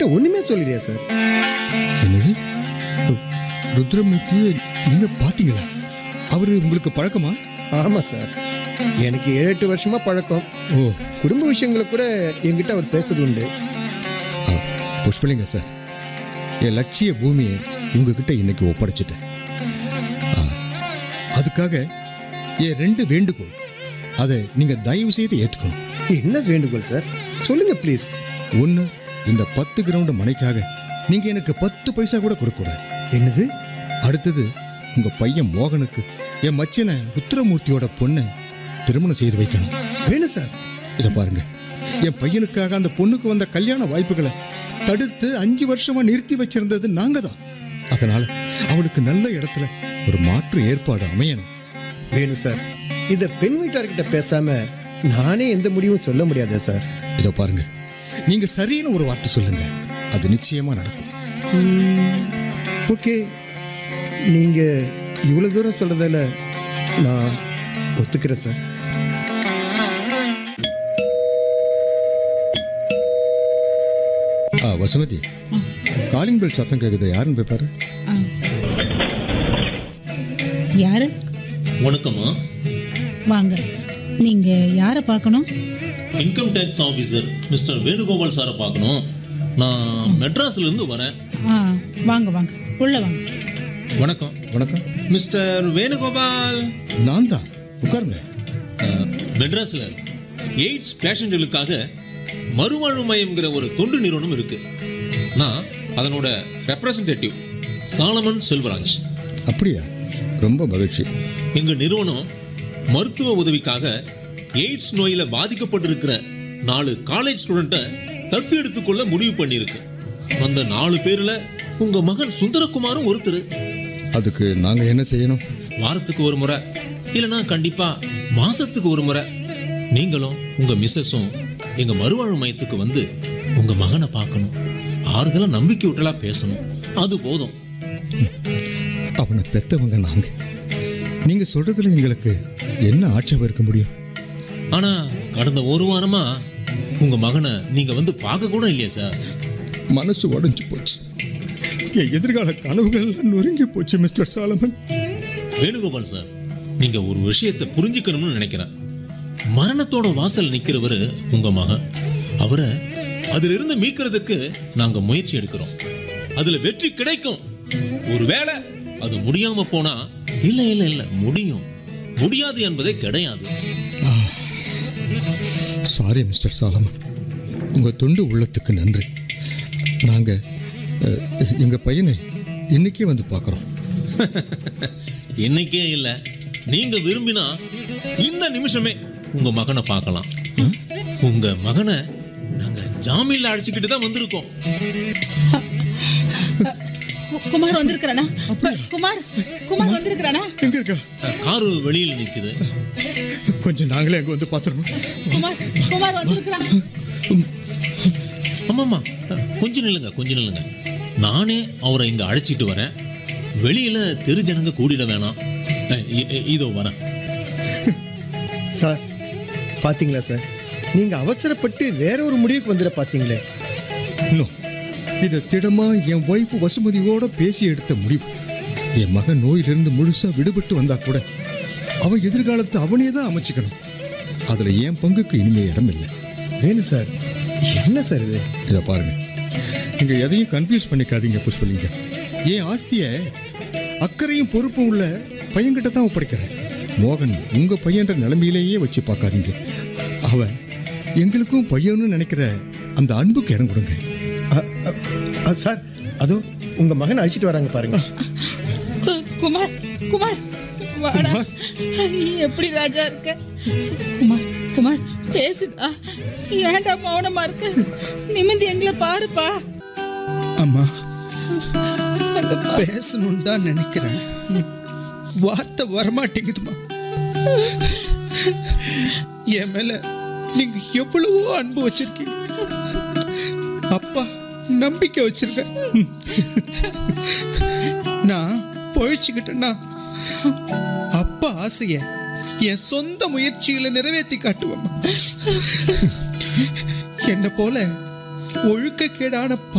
என்கிட்ட ஒண்ணுமே சொல்லலையா சார் என்னது ருத்ரமூர்த்தியை நீங்க பாத்தீங்களா அவரு உங்களுக்கு பழக்கமா ஆமா சார் எனக்கு ஏழு எட்டு வருஷமா பழக்கம் ஓ குடும்ப விஷயங்களை கூட என்கிட்ட அவர் பேசுறது உண்டு ஆ, புஷ்பலிங்க சார் என் லட்சிய பூமியை உங்ககிட்ட இன்னைக்கு ஒப்படைச்சிட்டேன் ஆ, அதுக்காக என் ரெண்டு வேண்டுகோள் அதை நீங்க தயவு செய்து ஏத்துக்கணும் என்ன வேண்டுகோள் சார் சொல்லுங்க ப்ளீஸ் ஒன்று இந்த பத்து கிரவுண்ட் மனைக்காக நீங்க எனக்கு பத்து பைசா கூட கொடுக்கக்கூடாது என்னது அடுத்தது உங்க பையன் மோகனுக்கு என் மச்சனை ருத்ரமூர்த்தியோட பொண்ணை திருமணம் செய்து வைக்கணும் வேணும் சார் இதை பாருங்க என் பையனுக்காக அந்த பொண்ணுக்கு வந்த கல்யாண வாய்ப்புகளை தடுத்து அஞ்சு வருஷமா நிறுத்தி வச்சிருந்தது நாங்க தான் அதனால அவளுக்கு நல்ல இடத்துல ஒரு மாற்று ஏற்பாடு அமையணும் வேணும் சார் இத பெண் வீட்டார்கிட்ட பேசாம நானே எந்த முடிவும் சொல்ல முடியாதா சார் இதோ பாருங்க நீங்க சரியான ஒரு வார்த்தை சொல்லுங்க அது நிச்சயமா நடக்கும் ஓகே நீங்க இவ்வளவு தூரம் சொல்றதால நான் ஒத்துக்கிறேன் சார் ஆ வசுமதி காலிங் பெல் சத்தம் கேக்குது யாருன்னு போய் பாரு யாரு வணக்கம்மா வாங்க நீங்க யாரை பார்க்கணும் income tax officer mister Venugopal சாரை பார்க்கணும் நான் மெட்ராஸ்ல இருந்து வரேன் ஆ வாங்க வாங்க உள்ள வாங்க வணக்கம் வணக்கம் மிஸ்டர் வேணுகோபால் நான் தான் உட்காருங்க அஹ், மெட்ராஸ்ல எய்ட்ஸ் பேஷண்ட்களுக்காக மறுவாழ்வு மையம்ங்கிற ஒரு தொண்டு நிறுவனம் இருக்கு நான் அதனோட ரெப்ரசன்டேட்டிவ் சாலமன் செல்வராஜ் அப்படியா ரொம்ப மகிழ்ச்சி எங்க நிறுவனம் மருத்துவ உதவிக்காக எய்ட்ஸ் நோயில பாதிக்கப்பட்டிருக்கிற நாலு காலேஜ் ஸ்டூடெண்ட்டை தத்து எடுத்துக்கொள்ள முடிவு பண்ணியிருக்கு அந்த நாலு பேர்ல உங்க மகன் சுந்தரகுமாரும் ஒருத்தர் அதுக்கு நாங்க என்ன செய்யணும் வாரத்துக்கு ஒரு முறை இல்லைன்னா கண்டிப்பா மாசத்துக்கு ஒரு முறை நீங்களும் உங்க மிஸ்ஸஸும் எங்க மறுவாழ்வு மையத்துக்கு வந்து உங்க மகனை பார்க்கணும் ஆறுதலா நம்பிக்கை விட்டலா பேசணும் அது போதும் அவனை பெத்தவங்க நாங்க நீங்க சொல்றதுல எங்களுக்கு என்ன ஆட்சேபம் இருக்க முடியும் ஆனா கடந்த ஒரு வாரமா உங்க மகனை நீங்க வந்து பார்க்க கூட இல்லையா சார் மனசு உடைஞ்சு போச்சு என் எதிர்கால கனவுகள் எல்லாம் நொறுங்கி போச்சு மிஸ்டர் சாலமன் வேணுகோபால் சார் நீங்க ஒரு விஷயத்தை புரிஞ்சுக்கணும்னு நினைக்கிறேன் மரணத்தோட வாசல் நிக்கிறவரு உங்க மகன் அவரை அதுல இருந்து மீட்கிறதுக்கு நாங்க முயற்சி எடுக்கிறோம் அதுல வெற்றி கிடைக்கும் ஒருவேளை அது முடியாம போனா இல்ல இல்ல இல்ல முடியும் முடியாது என்பதே கிடையாது சாரி மிஸ்டர் சாலமன் உங்க தொண்டு உள்ளத்துக்கு நன்றி நாங்க அஹ், எங்க பையனை இன்னைக்கே வந்து பார்க்குறோம் இன்னைக்கே இல்ல நீங்க விரும்பினா இந்த நிமிஷமே உங்க மகனை பார்க்கலாம் உங்க மகனை நாங்க ஜாமீன்ல அழைச்சிக்கிட்டு தான் வந்திருக்கோம் கு- குமார் வந்திருக்கிறானா குமார் குமார் வந்திருக்கிறானா எங்க இருக்கா காரு வெளியில் நிக்குது கொஞ்சம் நாங்களே அங்க வந்து பார்த்துருவோம் குமார் குமார் வந்திருக்கிறான் ஆமாம்மா கொஞ்சம் நில்லுங்க கொஞ்சம் நில்லுங்க நானே அவரை இங்க அழைச்சிட்டு வரேன் வெளியில தெரு ஜனங்க கூடிட வேணாம் அஹ், இ- இ- இதோ வரேன் சார் பாத்தீங்களா சார் நீங்க அவசரப்பட்டு வேற ஒரு முடிவுக்கு வந்துட பாத்தீங்களே இன்னும் இதை திடமா என் ஒய்ஃப் வசுமதியோட பேசி எடுத்த முடிவு என் மகன் நோயிலிருந்து முழுசா விடுபட்டு வந்தா கூட அவன் எதிர்காலத்தை அவனே தான் அமைச்சுக்கணும் அதுல என் பங்குக்கு இனிமே இடம் இல்லை வேணும் சார் என்ன சார் இது இதை பாருங்க நீங்க எதையும் கன்ஃபியூஸ் பண்ணிக்காதீங்க புஷ்பலிங்க என் ஆஸ்திய அக்கறையும் பொறுப்பும் உள்ள பையன்கிட்ட தான் ஒப்படைக்கிறேன் மோகன் உங்க பையன்ற நிலைமையிலேயே வச்சு பார்க்காதீங்க அவன் எங்களுக்கும் பையனும் நினைக்கிற அந்த அன்புக்கு இடம் கொடுங்க அ, அ, அ, சார் அதோ உங்க மகன் அழைச்சிட்டு வராங்க பாருங்க கு- குமார் குமார் வாடா எப்படி ராஜா இருக்க குமார் குமார் பேசுடா ஏன்டா மௌனமா இருக்க நிமிந்து எங்களை பாருப்பா அம்மா சொல்லுப்பா பேசணும்னு தான் நினைக்கிறேன் வார்த்தை வரமாட்டேங்குதுமா என் மேல நீங்க எவ்வளவோ அன்பு வச்சிருக்கீங்க அப்பா நம்பிக்கை வச்சிருக்க நான் பொழைச்சுக்கிட்டேன்னா அப்பா ஆசைய என் சொந்த முயற்சிகளை நிறைவேற்றி காட்டுவேம்மா என்ன போல ஒழுக்கக்கேடான